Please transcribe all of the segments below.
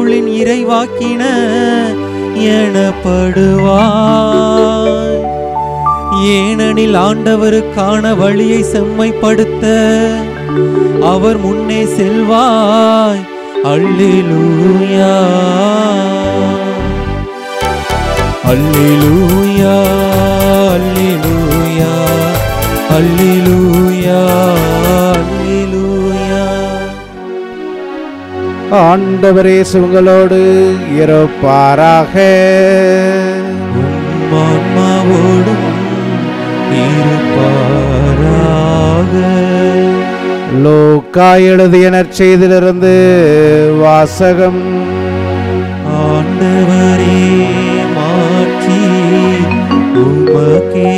கடவுளின் இறைவாக்கின எனப்படுவாய் ஏனெனில் ஆண்டவருக்கான வழியை செம்மைப்படுத்த அவர் முன்னே செல்வாய் அல்லேலூயா அல்லேலூயா அல்லேலூயா அல்லேலூயா அல்லேலூயா ஆண்டவரே உங்களோடு இருப்பாராக உம் ஆன்மாவோடும் இருப்பாராக லூக்கா எழுதிய நற்செய்திலிருந்து வாசகம் ஆண்டவரே மாற்றி உமக்கே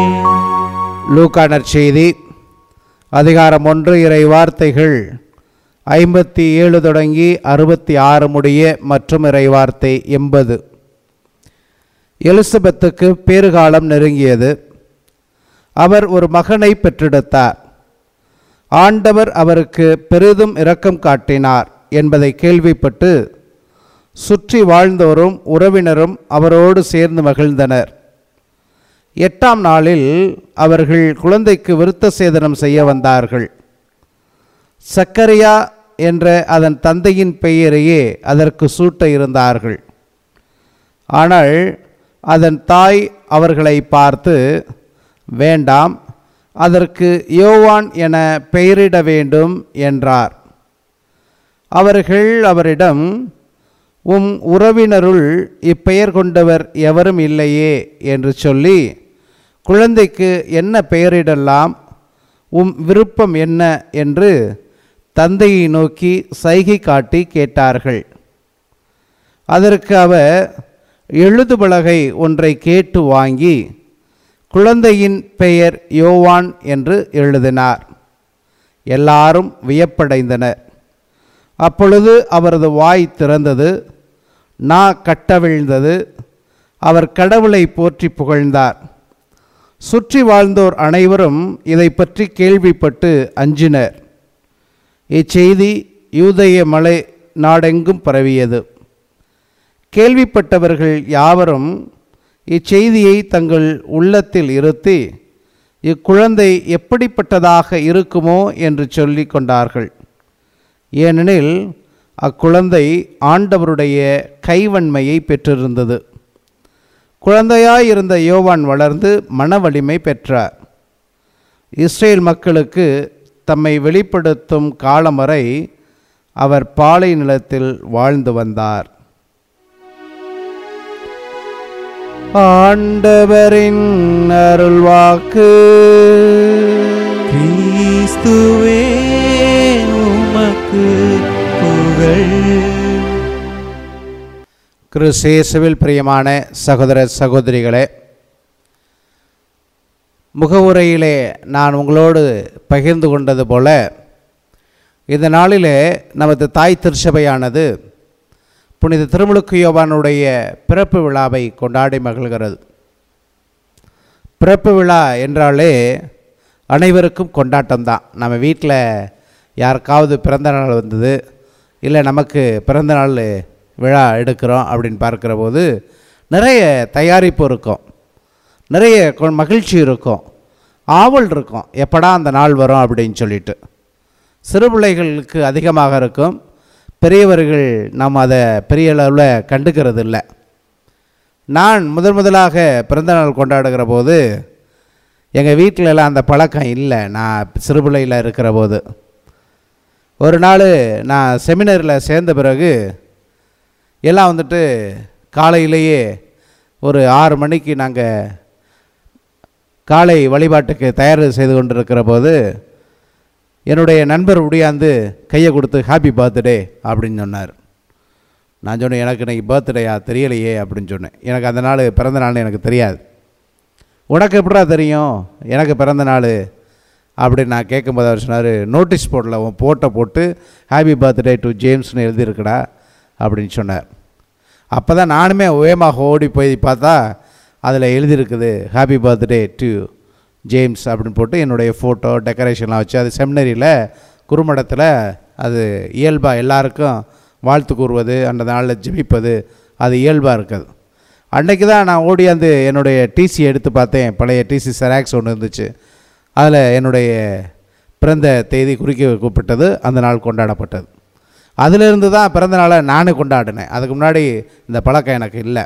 லூக்கா நற்செய்தி அதிகாரம் ஒன்று இறை வார்த்தைகள் ஐம்பத்தி ஏழு தொடங்கி அறுபத்தி ஆறு முடிய மற்றும் இறை வார்த்தை எண்பது எலிசபெத்துக்கு பேறுகாலம் நெருங்கியது அவர் ஒரு மகனை பெற்றெடுத்தார் ஆண்டவர் அவருக்கு பெரிதும் இரக்கம் காட்டினார் என்பதை கேள்விப்பட்டு சுற்றி வாழ்ந்தோரும் உறவினரும் அவரோடு சேர்ந்து மகிழ்ந்தனர் எட்டாம் நாளில் அவர்கள் குழந்தைக்கு விருத்த சேதனம் செய்ய வந்தார்கள் சக்கரியா என்ற அதன் தந்தையின் பெயரையே அதற்கு சூட்ட இருந்தார்கள் ஆனால் அதன் தாய் அவர்களை பார்த்து வேண்டாம் அதற்கு யோவான் என பெயரிட வேண்டும் என்றார் அவர்கள் அவரிடம் உம் உறவினருள் இப்பெயர் கொண்டவர் எவரும் இல்லையே என்று சொல்லி குழந்தைக்கு என்ன பெயரிடலாம் உம் விருப்பம் என்ன என்று தந்தையை நோக்கி சைகை காட்டி கேட்டார்கள் அதற்கு அவர் எழுதுபலகை ஒன்றை கேட்டு வாங்கி குழந்தையின் பெயர் யோவான் என்று எழுதினார் எல்லாரும் வியப்படைந்தனர் அப்பொழுது அவரது வாய் திறந்தது நா கட்டவிழ்ந்தது அவர் கடவுளை போற்றி புகழ்ந்தார் சுற்றி வாழ்ந்தோர் அனைவரும் இதை பற்றி கேள்விப்பட்டு அஞ்சினர் இச்செய்தி யூதய மலை நாடெங்கும் பரவியது கேள்விப்பட்டவர்கள் யாவரும் இச்செய்தியை தங்கள் உள்ளத்தில் இருத்தி இக்குழந்தை எப்படிப்பட்டதாக இருக்குமோ என்று சொல்லி கொண்டார்கள் ஏனெனில் அக்குழந்தை ஆண்டவருடைய கைவன்மையை பெற்றிருந்தது குழந்தையாயிருந்த யோவான் வளர்ந்து மன வலிமை பெற்றார் இஸ்ரேல் மக்களுக்கு தம்மை வெளிப்படுத்தும் காலம் வரை அவர் பாலை நிலத்தில் வாழ்ந்து வந்தார் ஆண்டவரின் அருள்வாக்கு கிறிஸ்துவே உமக்கு புகழ் கிறிஸ்தேசுவில் பிரியமான சகோதர சகோதரிகளே முகவுரையிலே நான் உங்களோடு பகிர்ந்து கொண்டது போல இந்த நாளிலே நமது தாய் திருச்சபையானது புனித திருமுழுக்கு யோவானுடைய பிறப்பு விழாவை கொண்டாடி மகிழ்கிறது பிறப்பு விழா என்றாலே அனைவருக்கும் கொண்டாட்டம்தான் நம்ம வீட்டில் யாருக்காவது பிறந்த நாள் வந்தது இல்லை நமக்கு பிறந்த நாள் விழா எடுக்கிறோம் அப்படின்னு பார்க்குற போது நிறைய தயாரிப்பு இருக்கும் நிறைய கொ- மகிழ்ச்சி இருக்கும் ஆவல் இருக்கும் எப்படா அந்த நாள் வரும் அப்படின்னு சொல்லிட்டு சிறு பிள்ளைகளுக்கு அதிகமாக இருக்கும் பெரியவர்கள் நாம் அதை பெரிய அளவில் கண்டுக்கிறது இல்லை நான் முதன் முதலாக பிறந்தநாள் கொண்டாடுகிற போது எங்கள் வீட்டில எல்லாம் அந்த பழக்கம் இல்லை நான் சிறு பிள்ளையில் இருக்கிற போது ஒரு நாள் நான் செமினரில் சேர்ந்த பிறகு எல்லாம் வந்துட்டு காலையிலேயே ஒரு ஆறு மணிக்கு நாங்கள் காலை வழிபாட்டுக்கு தயார் செய்து கொண்டிருக்கிற போது என்னுடைய நண்பர் உடையாந்து கையை கொடுத்து ஹாப்பி பர்த்டே அப்படின்னு சொன்னார் நான் சொன்னேன் எனக்கு இன்னைக்கு பர்த்டேயா தெரியலையே அப்படின்னு சொன்னேன் எனக்கு அந்த நாள் பிறந்த நாள்னு எனக்கு தெரியாது உனக்கு எப்படா தெரியும் எனக்கு பிறந்த நாள் அப்படின்னு நான் கேட்கும்போது அவர் சொன்னார் நோட்டீஸ் போர்டில் உன் போட்டை போட்டு ஹாப்பி பர்த்டே டு ஜேம்ஸ்னு எழுதியிருக்கடா அப்படின்னு சொன்னார் அப்போ தான் நானுமே வேகமாக ஓடி போய் பார்த்தா அதில் எழுதியிருக்குது ஹாப்பி பர்த்டே டு ஜேம்ஸ் அப்படின்னு போட்டு என்னுடைய ஃபோட்டோ டெக்கரேஷன்லாம் வச்சு அது செமினரியில் குறுமடத்தில் அது இயல்பாக எல்லாருக்கும் வாழ்த்து கூறுவது அந்த நாளில் ஜெபிப்பது அது இயல்பாக இருக்குது அன்னைக்கு தான் நான் ஓடியாந்து என்னுடைய டிசி எடுத்து பார்த்தேன் பழைய டிசி செராக்ஸ் ஒன்று இருந்துச்சு அதில் என்னுடைய பிறந்த தேதி குறிக்க கூப்பிட்டது அந்த நாள் கொண்டாடப்பட்டது அதிலிருந்து தான் பிறந்த நாளை நானே கொண்டாடினேன் அதுக்கு முன்னாடி இந்த பழக்கம் எனக்கு இல்லை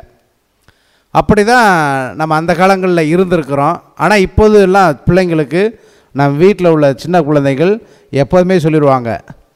அப்படி தான் நம்ம அந்த காலங்களில் இருந்திருக்கிறோம் ஆனால் இப்போது எல்லாம் பிள்ளைங்களுக்கு நம்ம வீட்டில் உள்ள சின்ன குழந்தைகள் எப்போதுமே சொல்லிடுவாங்க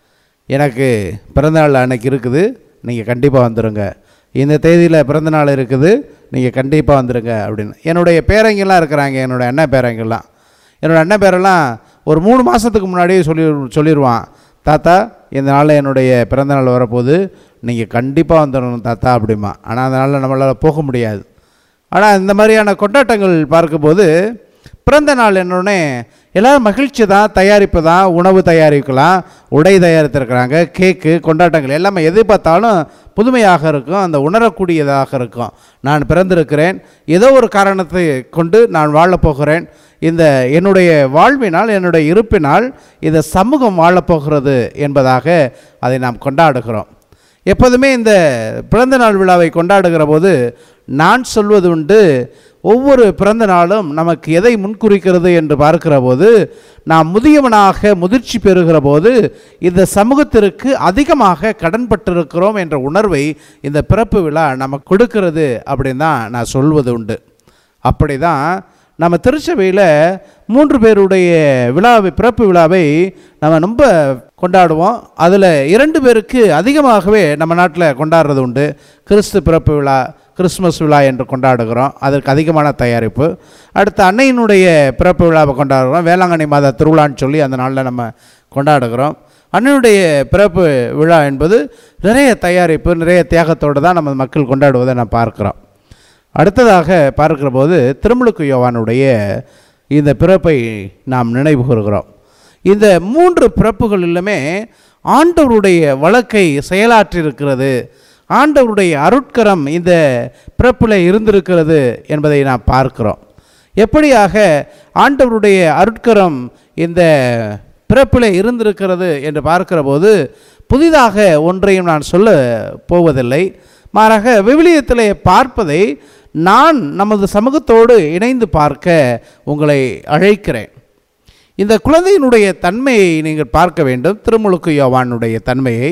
எனக்கு பிறந்தநாள் அன்னைக்கு இருக்குது நீங்கள் கண்டிப்பாக வந்துடுங்க இந்த தேதியில் பிறந்தநாள் இருக்குது நீங்கள் கண்டிப்பாக வந்துடுங்க அப்படின்னு என்னுடைய பேரங்கெல்லாம் இருக்கிறாங்க என்னோடய அண்ணன் பேரங்கெல்லாம் என்னோடய அண்ணன் பேரெல்லாம் ஒரு மூணு மாதத்துக்கு முன்னாடியே சொல்லி சொல்லிடுவான் தாத்தா இந்த நாளில் என்னுடைய பிறந்தநாள் வரப்போகுது நீங்கள் கண்டிப்பாக வந்துடணும் தாத்தா அப்படிமா ஆனால் அந்த நாளில் நம்மளால் போக முடியாது ஆனால் இந்த மாதிரியான கொண்டாட்டங்கள் பார்க்கும்போது பிறந்த நாள் என்னோடனே எல்லோரும் மகிழ்ச்சி தான் தயாரிப்பு தான் உணவு தயாரிக்கலாம் உடை தயாரித்திருக்கிறாங்க கேக்கு கொண்டாட்டங்கள் எல்லாமே எது பார்த்தாலும் புதுமையாக இருக்கும் அந்த உணரக்கூடியதாக இருக்கும் நான் பிறந்திருக்கிறேன் ஏதோ ஒரு காரணத்தை கொண்டு நான் வாழப் போகிறேன் இந்த என்னுடைய வாழ்வினால் என்னுடைய இருப்பினால் இந்த சமூகம் வாழப்போகிறது என்பதாக அதை நாம் கொண்டாடுகிறோம் எப்போதுமே இந்த பிறந்த நாள் விழாவை கொண்டாடுகிற போது நான் சொல்வது உண்டு ஒவ்வொரு பிறந்த நாளும் நமக்கு எதை முன்குறிக்கிறது என்று பார்க்கிற போது நாம் முதியவனாக முதிர்ச்சி பெறுகிற போது இந்த சமூகத்திற்கு அதிகமாக கடன்பட்டிருக்கிறோம் என்ற உணர்வை இந்த பிறப்பு விழா நமக்கு கொடுக்கிறது அப்படின்னு தான் நான் சொல்வது உண்டு அப்படி தான் நம்ம திருச்சபையில் மூன்று பேருடைய விழாவை பிறப்பு விழாவை நம்ம ரொம்ப கொண்டாடுவோம் அதில் இரண்டு பேருக்கு அதிகமாகவே நம்ம நாட்டில் கொண்டாடுறது உண்டு கிறிஸ்து பிறப்பு விழா கிறிஸ்மஸ் விழா என்று கொண்டாடுகிறோம் அதற்கு அதிகமான தயாரிப்பு அடுத்து அன்னையினுடைய பிறப்பு விழாவை கொண்டாடுகிறோம் வேளாங்கண்ணி மாத திருவிழான்னு சொல்லி அந்த நாளில் நம்ம கொண்டாடுகிறோம் அண்ணனுடைய பிறப்பு விழா என்பது நிறைய தயாரிப்பு நிறைய தியாகத்தோடு தான் நம்ம மக்கள் கொண்டாடுவதை நான் பார்க்குறோம் அடுத்ததாக பார்க்கிற போது திருமுழுக்கு யோவானுடைய இந்த பிறப்பை நாம் நினைவு கூறுகிறோம் இந்த மூன்று பிறப்புகளிலுமே ஆண்டவருடைய வழக்கை செயலாற்றியிருக்கிறது ஆண்டவருடைய அருட்கரம் இந்த பிறப்பில் இருந்திருக்கிறது என்பதை நாம் பார்க்கிறோம் எப்படியாக ஆண்டவருடைய அருட்கரம் இந்த பிறப்பில் இருந்திருக்கிறது என்று பார்க்கிற போது புதிதாக ஒன்றையும் நான் சொல்ல போவதில்லை மாறாக விவிலியத்திலே பார்ப்பதை நான் நமது சமூகத்தோடு இணைந்து பார்க்க உங்களை அழைக்கிறேன் இந்த குழந்தையினுடைய தன்மையை நீங்கள் பார்க்க வேண்டும் திருமுழுக்கு யோவானுடைய தன்மையை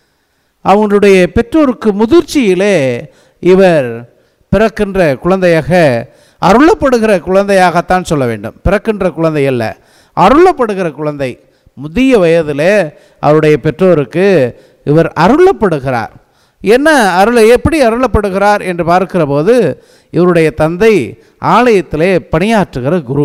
அவனுடைய பெற்றோருக்கு முதிர்ச்சியிலே இவர் பிறக்கின்ற குழந்தையாக அருளப்படுகிற குழந்தையாகத்தான் சொல்ல வேண்டும் பிறக்கின்ற குழந்தை அல்ல அருளப்படுகிற குழந்தை முதிய வயதிலே அவருடைய பெற்றோருக்கு இவர் அருளப்படுகிறார் என்ன அருளை எப்படி அருளப்படுகிறார் என்று பார்க்கிற போது இவருடைய தந்தை ஆலயத்திலே பணியாற்றுகிற குரு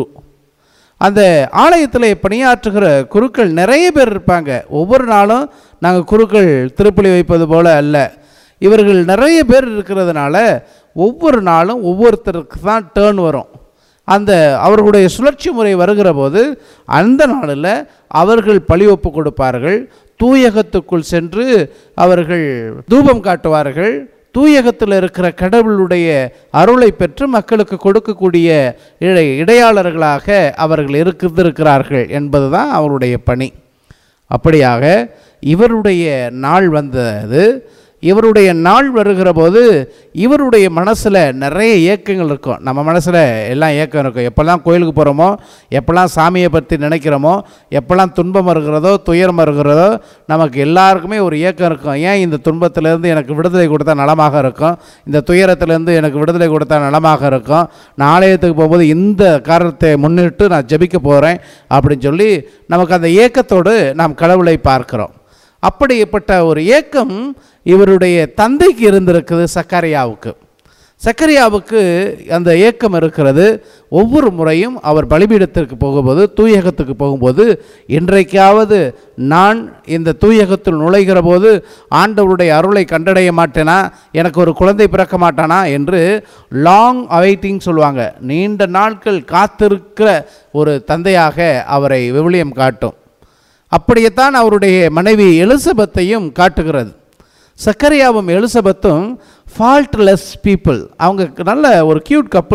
அந்த ஆலயத்தில் பணியாற்றுகிற குருக்கள் நிறைய பேர் இருப்பாங்க ஒவ்வொரு நாளும் நாங்கள் குருக்கள் திருப்பலி வைப்பது போல அல்ல இவர்கள் நிறைய பேர் இருக்கிறதுனால ஒவ்வொரு நாளும் ஒவ்வொருத்தருக்கு தான் டேர்ன் வரும் அந்த அவர்களுடைய சுழற்சி முறை வருகிற போது அந்த நாளில் அவர்கள் பழி ஒப்பு கொடுப்பார்கள் தூயகத்துக்குள் சென்று அவர்கள் தூபம் காட்டுவார்கள் தூயகத்தில் இருக்கிற கடவுளுடைய அருளை பெற்று மக்களுக்கு கொடுக்கக்கூடிய இடை இடையாளர்களாக அவர்கள் இருக்கிறார்கள் என்பதுதான் அவருடைய பணி அப்படியாக இவருடைய நாள் வந்தது இவருடைய நாள் வருகிற போது இவருடைய மனசில் நிறைய இயக்கங்கள் இருக்கும் நம்ம மனசில் எல்லாம் இயக்கம் இருக்கும் எப்போல்லாம் கோயிலுக்கு போகிறோமோ எப்போல்லாம் சாமியை பற்றி நினைக்கிறோமோ எப்போல்லாம் துன்பம் வருகிறதோ துயரம் வருகிறதோ நமக்கு எல்லாருக்குமே ஒரு இயக்கம் இருக்கும் ஏன் இந்த துன்பத்திலேருந்து எனக்கு விடுதலை கொடுத்தா நலமாக இருக்கும் இந்த துயரத்திலேருந்து எனக்கு விடுதலை கொடுத்தா நலமாக இருக்கும் நான் ஆலயத்துக்கு போகும்போது இந்த காரணத்தை முன்னிட்டு நான் ஜெபிக்க போகிறேன் அப்படின்னு சொல்லி நமக்கு அந்த ஏக்கத்தோடு நாம் கடவுளை பார்க்கிறோம் அப்படிப்பட்ட ஒரு ஏக்கம் இவருடைய தந்தைக்கு இருந்திருக்குது சக்கரியாவுக்கு சக்கரியாவுக்கு அந்த ஏக்கம் இருக்கிறது ஒவ்வொரு முறையும் அவர் பலிபீடத்திற்கு போகும்போது தூயகத்துக்கு போகும்போது இன்றைக்காவது நான் இந்த தூயகத்தில் நுழைகிற போது ஆண்டவருடைய அருளை கண்டடைய மாட்டேனா எனக்கு ஒரு குழந்தை பிறக்க மாட்டானா என்று லாங் அவைட்டிங் சொல்லுவாங்க நீண்ட நாட்கள் காத்திருக்கிற ஒரு தந்தையாக அவரை விவிலியம் காட்டும் அப்படியேத்தான் அவருடைய மனைவி எலிசபெத்தையும் காட்டுகிறது சக்கரியாவும் எலிசபெத்தும் ஃபால்ட்லெஸ் பீப்புள் அவங்க நல்ல ஒரு க்யூட் கப்புள்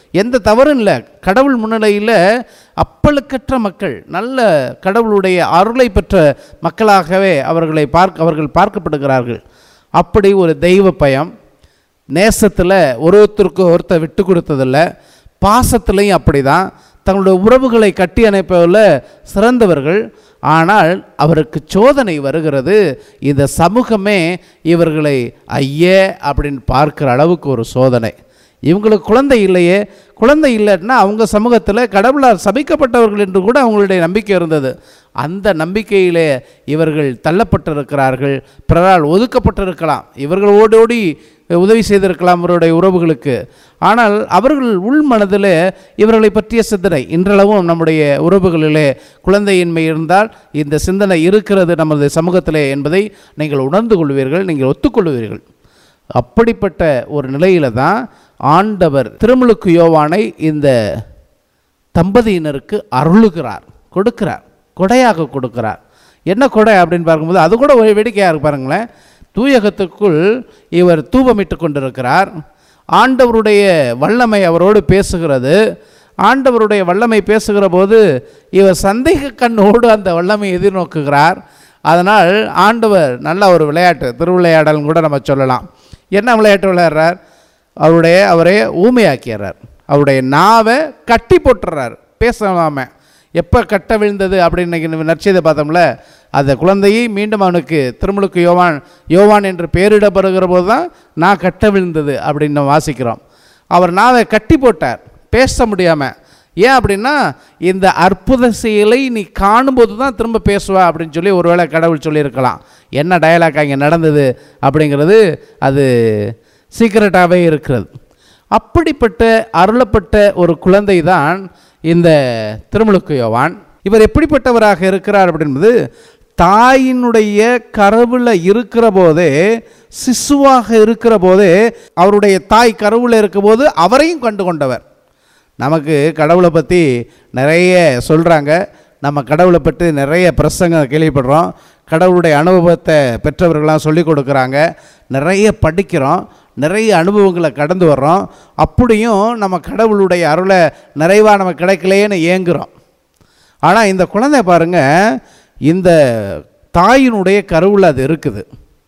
எந்த தவறும் இல்லை கடவுள் முன்னிலையில் அப்பழுக்கற்ற மக்கள் நல்ல கடவுளுடைய அருளை பெற்ற மக்களாகவே அவர்களை பார்க்க அவர்கள் பார்க்கப்படுகிறார்கள் அப்படி ஒரு தெய்வ பயம் நேசத்தில் ஒருத்தருக்கு ஒருத்தர் விட்டு கொடுத்ததில்ல பாசத்துலேயும் அப்படி தான் தங்களுடைய உறவுகளை கட்டி அணைப்பதில் சிறந்தவர்கள் ஆனால் அவருக்கு சோதனை வருகிறது இந்த சமூகமே இவர்களை ஐயே அப்படின்னு பார்க்குற அளவுக்கு ஒரு சோதனை இவங்களுக்கு குழந்தை இல்லையே குழந்தை இல்லைன்னா அவங்க சமூகத்தில் கடவுளால் சபிக்கப்பட்டவர்கள் என்று கூட அவங்களுடைய நம்பிக்கை இருந்தது அந்த நம்பிக்கையிலே இவர்கள் தள்ளப்பட்டிருக்கிறார்கள் பிறரால் ஒதுக்கப்பட்டிருக்கலாம் இவர்கள் ஓடி ஓடி உதவி செய்திருக்கலாம் அவருடைய உறவுகளுக்கு ஆனால் அவர்கள் உள் மனதில் இவர்களை பற்றிய சிந்தனை இன்றளவும் நம்முடைய உறவுகளிலே குழந்தையின்மை இருந்தால் இந்த சிந்தனை இருக்கிறது நமது சமூகத்திலே என்பதை நீங்கள் உணர்ந்து கொள்வீர்கள் நீங்கள் ஒத்துக்கொள்வீர்கள் அப்படிப்பட்ட ஒரு நிலையில தான் ஆண்டவர் திருமுழுக்கு யோவானை இந்த தம்பதியினருக்கு அருளுகிறார் கொடுக்கிறார் கொடையாக கொடுக்கிறார் என்ன கொடை அப்படின்னு பார்க்கும்போது அது கூட ஒரு வேடிக்கையாக இருக்கு பாருங்களேன் தூயகத்துக்குள் இவர் தூபமிட்டு கொண்டிருக்கிறார் ஆண்டவருடைய வல்லமை அவரோடு பேசுகிறது ஆண்டவருடைய வல்லமை பேசுகிற போது இவர் சந்தேக கண்ணோடு அந்த வல்லமை எதிர்நோக்குகிறார் அதனால் ஆண்டவர் நல்ல ஒரு விளையாட்டு திருவிளையாடல்னு கூட நம்ம சொல்லலாம் என்ன விளையாட்டு விளையாடுறார் அவருடைய அவரை ஊமையாக்கிறார் அவருடைய நாவை கட்டி போட்டுறார் பேசாம எப்போ கட்ட விழுந்தது அப்படின்னு இன்னைக்கு நற்செய்தை பார்த்தோம்ல அந்த குழந்தையை மீண்டும் அவனுக்கு திருமுழுக்கு யோவான் யோவான் என்று பெயரிடப்படுகிற போது தான் நான் கட்ட விழுந்தது அப்படின்னு நம்ம வாசிக்கிறோம் அவர் நாவை கட்டி போட்டார் பேச முடியாமல் ஏன் அப்படின்னா இந்த அற்புத செயலை நீ காணும்போது தான் திரும்ப பேசுவா அப்படின்னு சொல்லி ஒருவேளை கடவுள் சொல்லியிருக்கலாம் என்ன டயலாக் அங்கே நடந்தது அப்படிங்கிறது அது சீக்கிரட்டாகவே இருக்கிறது அப்படிப்பட்ட அருளப்பட்ட ஒரு குழந்தை தான் இந்த திருமுழுக்கு யோவான் இவர் எப்படிப்பட்டவராக இருக்கிறார் அப்படின்பது தாயினுடைய கருவில் இருக்கிற போதே சிசுவாக இருக்கிற போதே அவருடைய தாய் கருவில் இருக்கும்போது அவரையும் கண்டு கொண்டவர் நமக்கு கடவுளை பற்றி நிறைய சொல்கிறாங்க நம்ம கடவுளை பற்றி நிறைய பிரசங்க கேள்விப்படுறோம் கடவுளுடைய அனுபவத்தை பெற்றவர்கள்லாம் சொல்லி கொடுக்குறாங்க நிறைய படிக்கிறோம் நிறைய அனுபவங்களை கடந்து வர்றோம் அப்படியும் நம்ம கடவுளுடைய அருளை நிறைவாக நம்ம கிடைக்கலையேன்னு ஏங்குறோம் ஆனால் இந்த குழந்தை பாருங்கள் இந்த தாயினுடைய கருவில் அது இருக்குது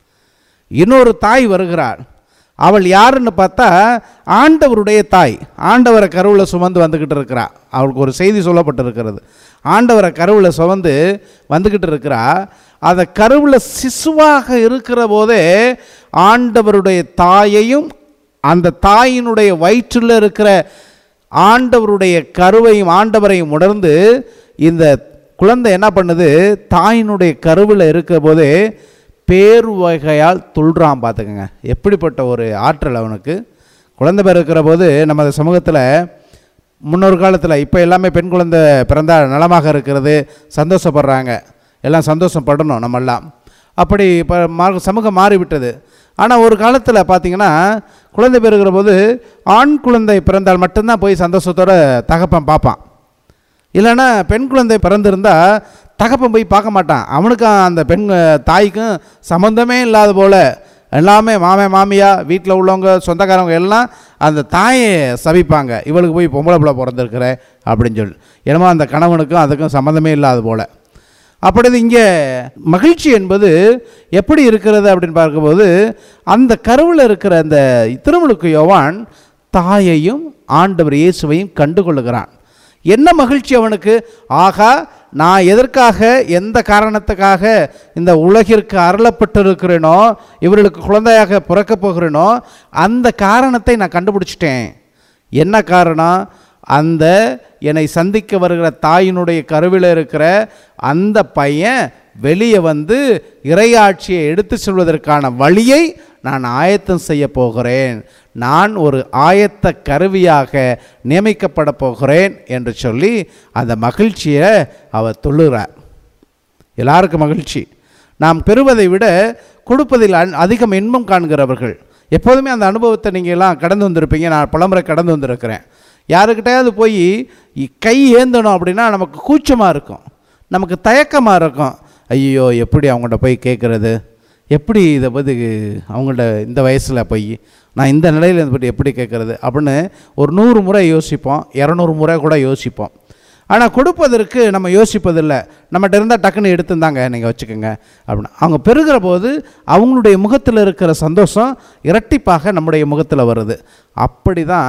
இன்னொரு தாய் வருகிறாள் அவள் யாருன்னு பார்த்தா ஆண்டவருடைய தாய் ஆண்டவரை கருவில் சுமந்து வந்துக்கிட்டு இருக்கிறா அவளுக்கு ஒரு செய்தி சொல்லப்பட்டிருக்கிறது ஆண்டவரை கருவில் சுமந்து வந்துக்கிட்டு இருக்கிறா அதை கருவில் சிசுவாக இருக்கிற போதே ஆண்டவருடைய தாயையும் அந்த தாயினுடைய வயிற்றில் இருக்கிற ஆண்டவருடைய கருவையும் ஆண்டவரையும் உணர்ந்து இந்த குழந்தை என்ன பண்ணுது தாயினுடைய கருவில் இருக்கிற போதே பேரு வகையால் துள்றான் பார்த்துக்கங்க எப்படிப்பட்ட ஒரு ஆற்றல் அவனுக்கு குழந்தை பிறக்கிற போது நமது சமூகத்தில் முன்னொரு காலத்தில் இப்போ எல்லாமே பெண் குழந்தை பிறந்தால் நலமாக இருக்கிறது சந்தோஷப்படுறாங்க எல்லாம் சந்தோஷப்படணும் நம்மெல்லாம் அப்படி இப்போ மா சமூகம் மாறிவிட்டது ஆனால் ஒரு காலத்தில் பார்த்தீங்கன்னா குழந்தை பிறக்கிற போது ஆண் குழந்தை பிறந்தால் மட்டும்தான் போய் சந்தோஷத்தோட தகப்பன் பார்ப்பான் இல்லைன்னா பெண் குழந்தை பிறந்திருந்தா தகப்பன் போய் பார்க்க மாட்டான் அவனுக்கும் அந்த பெண் தாய்க்கும் சம்மந்தமே இல்லாத போல எல்லாமே மாமே மாமியா வீட்டில் உள்ளவங்க சொந்தக்காரவங்க எல்லாம் அந்த தாயை சபிப்பாங்க இவளுக்கு போய் பொம்பளை பிள்ளை பிறந்திருக்கிற அப்படின்னு சொல்லி என்னமோ அந்த கணவனுக்கும் அதுக்கும் சம்மந்தமே இல்லாத போல அப்படி இங்கே மகிழ்ச்சி என்பது எப்படி இருக்கிறது அப்படின்னு பார்க்கும்போது அந்த கருவில் இருக்கிற அந்த திருமுழுக்கு யோவான் தாயையும் ஆண்டவர் இயேசுவையும் கண்டு கொள்ளுகிறான் என்ன மகிழ்ச்சி அவனுக்கு ஆகா நான் எதற்காக எந்த காரணத்துக்காக இந்த உலகிற்கு அருளப்பட்டிருக்கிறேனோ இவர்களுக்கு குழந்தையாக பிறக்கப் போகிறேனோ அந்த காரணத்தை நான் கண்டுபிடிச்சிட்டேன் என்ன காரணம் அந்த என்னை சந்திக்க வருகிற தாயினுடைய கருவில் இருக்கிற அந்த பையன் வெளியே வந்து இறையாட்சியை எடுத்து செல்வதற்கான வழியை நான் ஆயத்தம் செய்ய போகிறேன் நான் ஒரு ஆயத்த கருவியாக நியமிக்கப்பட போகிறேன் என்று சொல்லி அந்த மகிழ்ச்சியை அவர் தொழுகிறார் எல்லாருக்கும் மகிழ்ச்சி நாம் பெறுவதை விட கொடுப்பதில் அன்- அதிகம் இன்பம் காண்கிறவர்கள் எப்போதுமே அந்த அனுபவத்தை நீங்கள் எல்லாம் கடந்து வந்திருப்பீங்க நான் பலமுறை கடந்து வந்திருக்கிறேன் யாருக்கிட்டையாவது போய் இ- கை ஏந்தணும் அப்படின்னா நமக்கு கூச்சமாக இருக்கும் நமக்கு தயக்கமாக இருக்கும் ஐயோ எப்படி அவங்கள்ட்ட போய் கேட்குறது எப்படி இதை பற்றி அவங்கள்ட்ட இந்த வயசில் போய் நான் இந்த நிலையில் இதை பற்றி எப்படி கேட்குறது அப்படின்னு ஒரு நூறு முறை யோசிப்போம் இரநூறு முறை கூட யோசிப்போம் ஆனால் கொடுப்பதற்கு நம்ம யோசிப்பதில்லை நம்மகிட்ட இருந்தால் டக்குன்னு எடுத்துருந்தாங்க நீங்கள் வச்சுக்கோங்க அப்படின்னு அவங்க பெறுகிற போது அவங்களுடைய முகத்தில் இருக்கிற சந்தோஷம் இரட்டிப்பாக நம்முடைய முகத்தில் வருது அப்படி தான்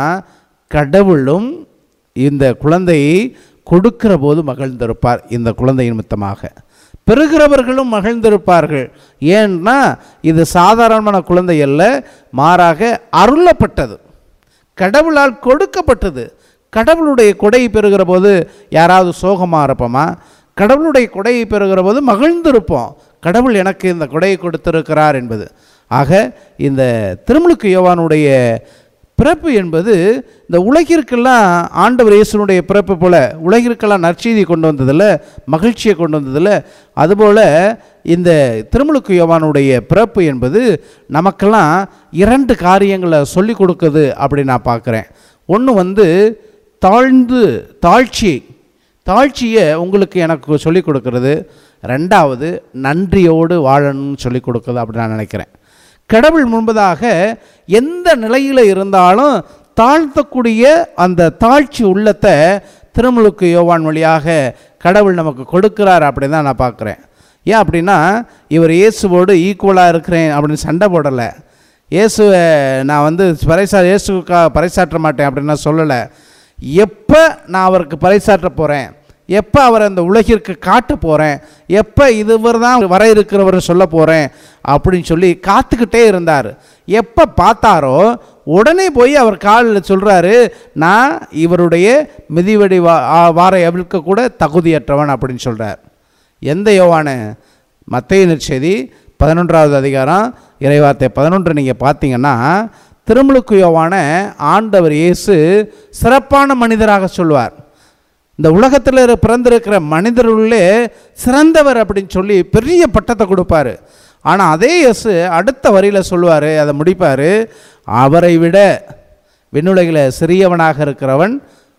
கடவுளும் இந்த குழந்தையை கொடுக்கிற போது மகிழ்ந்திருப்பார் இந்த குழந்தை நிமித்தமாக பெறுகிறவர்களும் மகிழ்ந்திருப்பார்கள் ஏன்னா இது சாதாரணமான குழந்தை அல்ல மாறாக அருளப்பட்டது கடவுளால் கொடுக்கப்பட்டது கடவுளுடைய கொடையை பெறுகிற போது யாராவது சோகமாக இருப்போமா கடவுளுடைய கொடையை பெறுகிற போது மகிழ்ந்திருப்போம் கடவுள் எனக்கு இந்த கொடையை கொடுத்திருக்கிறார் என்பது ஆக இந்த திருமுழுக்கு யோவானுடைய பிறப்பு என்பது இந்த உலகிற்கெல்லாம் ஆண்டவர் இயேசுனுடைய பிறப்பு போல உலகிற்கெல்லாம் நற்செய்தி கொண்டு வந்ததில்ல மகிழ்ச்சியை கொண்டு வந்ததில்ல அதுபோல் இந்த திருமுழுக்கு யோவானுடைய பிறப்பு என்பது நமக்கெல்லாம் இரண்டு காரியங்களை சொல்லி கொடுக்குது அப்படி நான் பார்க்குறேன் ஒன்று வந்து தாழ்ந்து தாழ்ச்சி தாழ்ச்சியை உங்களுக்கு எனக்கு சொல்லிக் கொடுக்கறது ரெண்டாவது நன்றியோடு வாழணும்னு சொல்லிக் கொடுக்குது அப்படி நான் நினைக்கிறேன் கடவுள் முன்பதாக எந்த நிலையில் இருந்தாலும் தாழ்த்தக்கூடிய அந்த தாழ்ச்சி உள்ளத்தை திருமுழுக்கு யோவான் வழியாக கடவுள் நமக்கு கொடுக்கிறார் அப்படி தான் நான் பார்க்குறேன் ஏன் அப்படின்னா இவர் இயேசுவோடு ஈக்குவலாக இருக்கிறேன் அப்படின்னு சண்டை போடலை இயேசுவை நான் வந்து பறைசா இயேசுக்கா பறைசாற்ற மாட்டேன் அப்படின்னு நான் சொல்லலை எப்போ நான் அவருக்கு பறைசாற்ற போகிறேன் எப்போ அவர் அந்த உலகிற்கு காட்ட போகிறேன் எப்போ இதுவர் தான் வர இருக்கிறவர் சொல்ல போகிறேன் அப்படின்னு சொல்லி காத்துக்கிட்டே இருந்தார் எப்போ பார்த்தாரோ உடனே போய் அவர் காலில் சொல்கிறாரு நான் இவருடைய மிதிவடி வா ஆ- வாரை அவிழ்க்க கூட தகுதியற்றவன் அப்படின்னு சொல்கிறார் எந்த யோவான மத்திய நற்செய்தி பதினொன்றாவது அதிகாரம் இறைவார்த்தை பதினொன்று நீங்கள் பார்த்தீங்கன்னா திருமுழுக்கு யோவான ஆண்டவர் இயேசு சிறப்பான மனிதராக சொல்வார் இந்த உலகத்தில் இரு- பிறந்திருக்கிற மனிதர்களுள்ளே சிறந்தவர் அப்படின்னு சொல்லி பெரிய பட்டத்தை கொடுப்பாரு ஆனால் அதே இயேசு அடுத்த வரியில் சொல்லுவார் அதை முடிப்பார் அவரை விட விண்ணுலகில் சிறியவனாக இருக்கிறவன்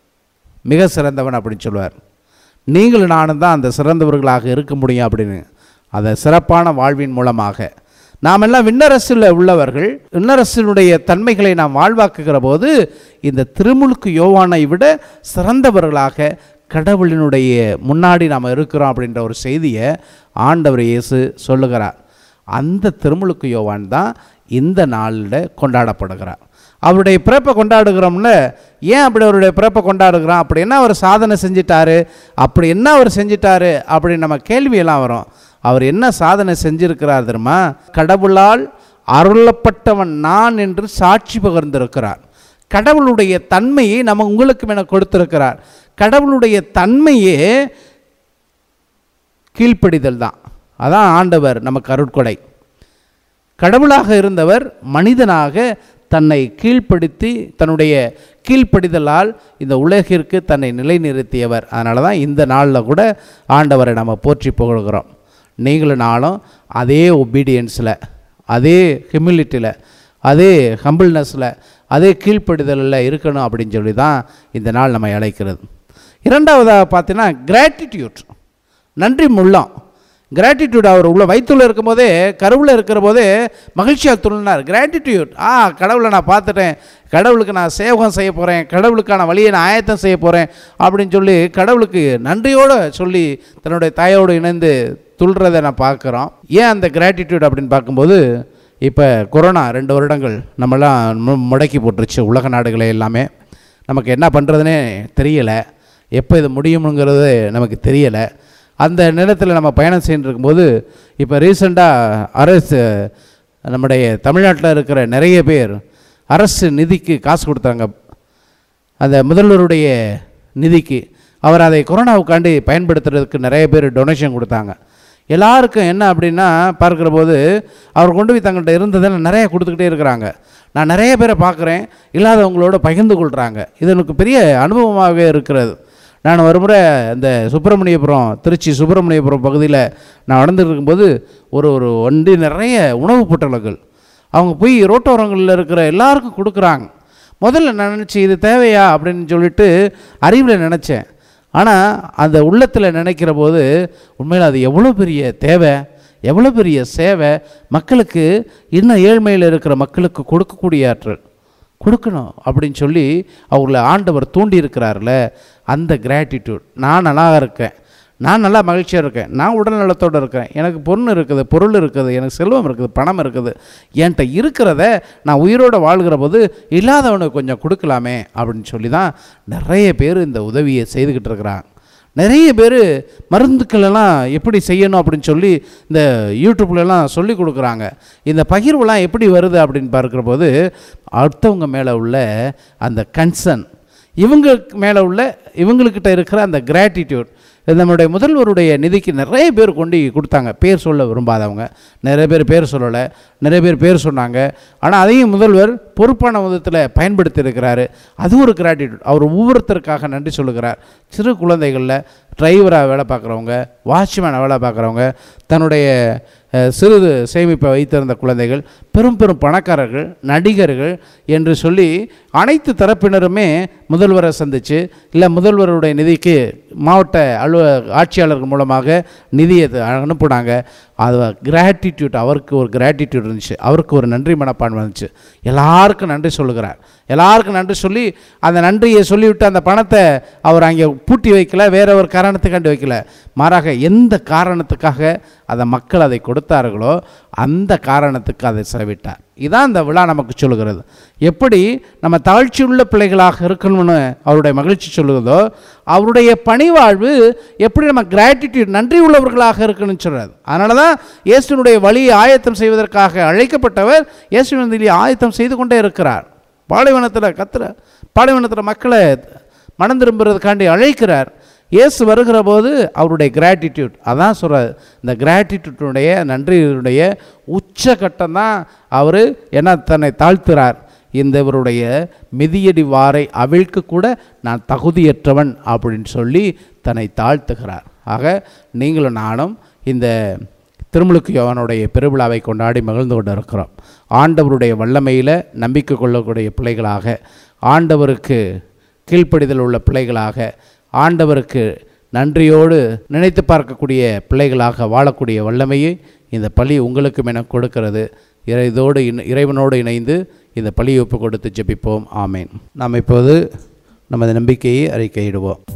மிக சிறந்தவன் அப்படின்னு சொல்லுவார் நீங்களும் நானும் தான் அந்த சிறந்தவர்களாக இருக்க முடியும் அப்படின்னு அதை சிறப்பான வாழ்வின் மூலமாக நாம் எல்லாம் விண்ணரசில் உள்ளவர்கள் விண்ணரசினுடைய தன்மைகளை நாம் வாழ்வாக்குகிற போது இந்த திருமுழுக்கு யோவானை விட சிறந்தவர்களாக கடவுளினுடைய முன்னாடி நாம் இருக்கிறோம் அப்படின்ற ஒரு செய்தியை ஆண்டவர் இயேசு சொல்லுகிறார் அந்த திருமுழுக்கு யோவான் தான் இந்த நாளில் கொண்டாடப்படுகிறார் அவருடைய பிறப்பை கொண்டாடுகிறோம்ல ஏன் அப்படி அவருடைய பிறப்பை கொண்டாடுகிறோம் அப்படி என்ன அவர் சாதனை செஞ்சிட்டாரு அப்படி என்ன அவர் செஞ்சிட்டாரு அப்படின்னு நம்ம கேள்வியெல்லாம் வரும் அவர் என்ன சாதனை செஞ்சிருக்கிறார் தெரியுமா கடவுளால் அருளப்பட்டவன் நான் என்று சாட்சி பகிர்ந்திருக்கிறார் கடவுளுடைய தன்மையை நம்ம உங்களுக்கு என கொடுத்திருக்கிறார் கடவுளுடைய தன்மையே கீழ்ப்படிதல் தான் அதான் ஆண்டவர் நமக்கு அருட்கொடை கடவுளாக இருந்தவர் மனிதனாக தன்னை கீழ்ப்படுத்தி தன்னுடைய கீழ்ப்படிதலால் இந்த உலகிற்கு தன்னை நிலைநிறுத்தியவர் அதனால தான் இந்த நாளில் கூட ஆண்டவரை நம்ம போற்றி புகழ்கிறோம் நீங்களும் நாளும் அதே ஒபீடியன்ஸில் அதே ஹியூமிலிட்டியில் அதே ஹம்பிள்னஸில் அதே கீழ்ப்படிதலில் இருக்கணும் அப்படின்னு சொல்லி தான் இந்த நாள் நம்ம அழைக்கிறது இரண்டாவதாக பார்த்தீங்கன்னா கிராட்டிடியூட் நன்றி முள்ளம் கிராட்டிடியூட் அவர் உள்ள வயிற்றுல இருக்கும்போதே கருவில் இருக்கிற போதே மகிழ்ச்சியாக துள்ளினார் கிராட்டிடியூட் ஆ கடவுளை நான் பார்த்துட்டேன் கடவுளுக்கு நான் சேவகம் செய்ய போகிறேன் கடவுளுக்கான வழியை நான் ஆயத்தம் செய்ய போகிறேன் அப்படின்னு சொல்லி கடவுளுக்கு நன்றியோடு சொல்லி தன்னுடைய தாயோடு இணைந்து துள்ளுறதை நான் பார்க்குறோம் ஏன் அந்த கிராட்டிடியூட் அப்படின்னு பார்க்கும்போது இப்போ கொரோனா ரெண்டு வருடங்கள் நம்மலாம் மு- முடக்கி போட்டுருச்சு உலக நாடுகளை எல்லாமே நமக்கு என்ன பண்ணுறதுனே தெரியலை எப்போ இது முடியுமுங்கிறது நமக்கு தெரியலை அந்த நேரத்தில் நம்ம பயணம் செய்துட்டு இருக்கும்போது இப்போ ரீசெண்டாக அரசு நம்முடைய தமிழ்நாட்டில் இருக்கிற நிறைய பேர் அரசு நிதிக்கு காசு கொடுத்தாங்க அந்த முதல்வருடைய நிதிக்கு அவர் அதை கொரோனாவுக்காண்டி பயன்படுத்துறதுக்கு நிறைய பேர் டொனேஷன் கொடுத்தாங்க எல்லாருக்கும் என்ன அப்படின்னா பார்க்குற போது அவர் கொண்டு போய் தங்கள்கிட்ட இருந்ததை நிறைய கொடுத்துக்கிட்டே இருக்கிறாங்க நான் நிறைய பேரை பார்க்குறேன் இல்லாதவங்களோட பகிர்ந்து கொள்கிறாங்க இது எனக்கு பெரிய அனுபவமாகவே இருக்கிறது நான் ஒரு முறை இந்த சுப்பிரமணியபுரம் திருச்சி சுப்பிரமணியபுரம் பகுதியில் நான் நடந்துட்டு இருக்கும்போது ஒரு ஒரு வண்டி நிறைய உணவுப் பொட்டலங்கள் அவங்க போய் ரோட்டோரங்களில் இருக்கிற எல்லாருக்கும் கொடுக்குறாங்க முதல்ல நான் நினச்சேன் இது தேவையா அப்படின்னு சொல்லிட்டு அறிவில் நினச்சேன் ஆனால் அந்த உள்ளத்தில் நினைக்கிற போது உண்மையில் அது எவ்வளோ பெரிய தேவை எவ்வளோ பெரிய சேவை மக்களுக்கு இன்னும் ஏழ்மையில் இருக்கிற மக்களுக்கு கொடுக்கக்கூடிய ஆற்றல் கொடுக்கணும் அப்படின்னு சொல்லி அவங்கள ஆண்டவர் தூண்டி இருக்கிறார்ல அந்த கிராட்டிடியூட் நான் நல்லா இருக்கேன் நான் நல்லா மகிழ்ச்சியாக இருக்கேன் நான் உடல் நலத்தோடு இருக்கேன் எனக்கு பொருள் இருக்குது பொருள் இருக்குது எனக்கு செல்வம் இருக்குது பணம் இருக்குது என்கிட்ட இருக்கிறத நான் உயிரோடு வாழ்கிற போது இல்லாதவனுக்கு கொஞ்சம் கொடுக்கலாமே அப்படின்னு சொல்லி தான் நிறைய பேர் இந்த உதவியை செய்துக்கிட்டு இருக்கிறாங்க நிறைய பேர் மருந்துக்களெல்லாம் எப்படி செய்யணும் அப்படின்னு சொல்லி இந்த யூடியூப்லலாம் சொல்லி கொடுக்குறாங்க இந்த பகிர்வுலாம் எப்படி வருது அப்படின்னு பார்க்குற போது அடுத்தவங்க மேலே உள்ள அந்த கன்சர்ன் இவங்க மேலே உள்ள இவங்கக்கிட்ட இருக்கிற அந்த கிராட்டிடியூட் நம்முடைய முதல்வருடைய நிதிக்கு நிறைய பேர் கொண்டு கொடுத்தாங்க பேர் சொல்ல விரும்பாதவங்க நிறைய பேர் பேர் சொல்லலை நிறைய பேர் பேர் சொன்னாங்க ஆனால் அதையும் முதல்வர் பொறுப்பான விதத்தில் பயன்படுத்தி இருக்கிறாரு அது ஒரு கிராட்டிடியூட் அவர் ஒவ்வொருத்தருக்காக நன்றி சொல்லுகிறார் சிறு குழந்தைகளில் டிரைவராக வேலை பார்க்குறவங்க வாட்ச்மேனாக வேலை பார்க்குறவங்க தன்னுடைய அஹ், சிறு சேமிப்பை வைத்திருந்த குழந்தைகள் பெரும் பெரும் பணக்காரர்கள் நடிகர்கள் என்று சொல்லி அனைத்து தரப்பினருமே முதல்வரை சந்தித்து இல்லை முதல்வருடைய நிதிக்கு மாவட்ட அலுவ ஆட்சியாளர்கள் மூலமாக நிதியை த- அனுப்புனாங்க அது கிராட்டிடியூட் அவருக்கு ஒரு கிராட்டிடியூட் இருந்துச்சு அவருக்கு ஒரு நன்றி மனப்பான்மை இருந்துச்சு எல்லாருக்கும் நன்றி சொல்லுகிறார் எல்லாருக்கும் நன்றி சொல்லி அந்த நன்றியை சொல்லிவிட்டு அந்த பணத்தை அவர் அங்கே பூட்டி வைக்கல வேற ஒரு காரணத்துக்காண்டி வைக்கல மாறாக எந்த காரணத்துக்காக அதை மக்கள் அதை கொடுத்தார்களோ அந்த காரணத்துக்கு அதை செலவிட்டார் இதான் இந்த விழா நமக்கு சொல்லுகிறது எப்படி நம்ம தாழ்ச்சியுள்ள பிள்ளைகளாக இருக்கணும்னு அவருடைய மகிழ்ச்சி சொல்லுகிறதோ அவருடைய பணிவாழ்வு எப்படி நம்ம கிராட்டிடியூட் நன்றி உள்ளவர்களாக இருக்கணும்னு சொல்கிறார் அதனால தான் இயேசுனுடைய வழியை ஆயத்தம் செய்வதற்காக அழைக்கப்பட்டவர் இயேசுவின் வழியை ஆயத்தம் செய்து கொண்டே இருக்கிறார் பாலைவனத்தில் கத்துற பாலைவனத்தில் மக்களை மனம் திரும்புறதுக்காண்டி அழைக்கிறார் இயேசு வருகிற போது அவருடைய கிராட்டிடியூட் அதான் சொல்கிறார் இந்த கிராட்டிடியூட்டுடைய நன்றியுடைய உச்சகட்டம் தான் அவர் என்ன தன்னை தாழ்த்துறார் இந்த இவருடைய மிதியடி வாரை அவிழ்க்கு கூட நான் தகுதியற்றவன் அப்படின்னு சொல்லி தன்னை தாழ்த்துகிறார் ஆக நீங்களும் நானும் இந்த திருமுழுக்கு யோவானுடைய பெருவிழாவை கொண்டாடி மகிழ்ந்து கொண்டு இருக்கிறோம் ஆண்டவருடைய வல்லமையில் நம்பிக்கை கொள்ளக்கூடிய பிள்ளைகளாக ஆண்டவருக்கு கீழ்ப்படிதல் உள்ள பிள்ளைகளாக ஆண்டவருக்கு நன்றியோடு நினைத்து பார்க்கக்கூடிய பிள்ளைகளாக வாழக்கூடிய வல்லமையை இந்த பழி உங்களுக்கும் என கொடுக்கிறது இறை- இதோடு இணை- இறைவனோடு இணைந்து இந்த பழியை ஒப்பு கொடுத்து ஜெபிப்போம் ஆமேன் நாம் இப்போது நமது நம்பிக்கையை அறிக்கையிடுவோம்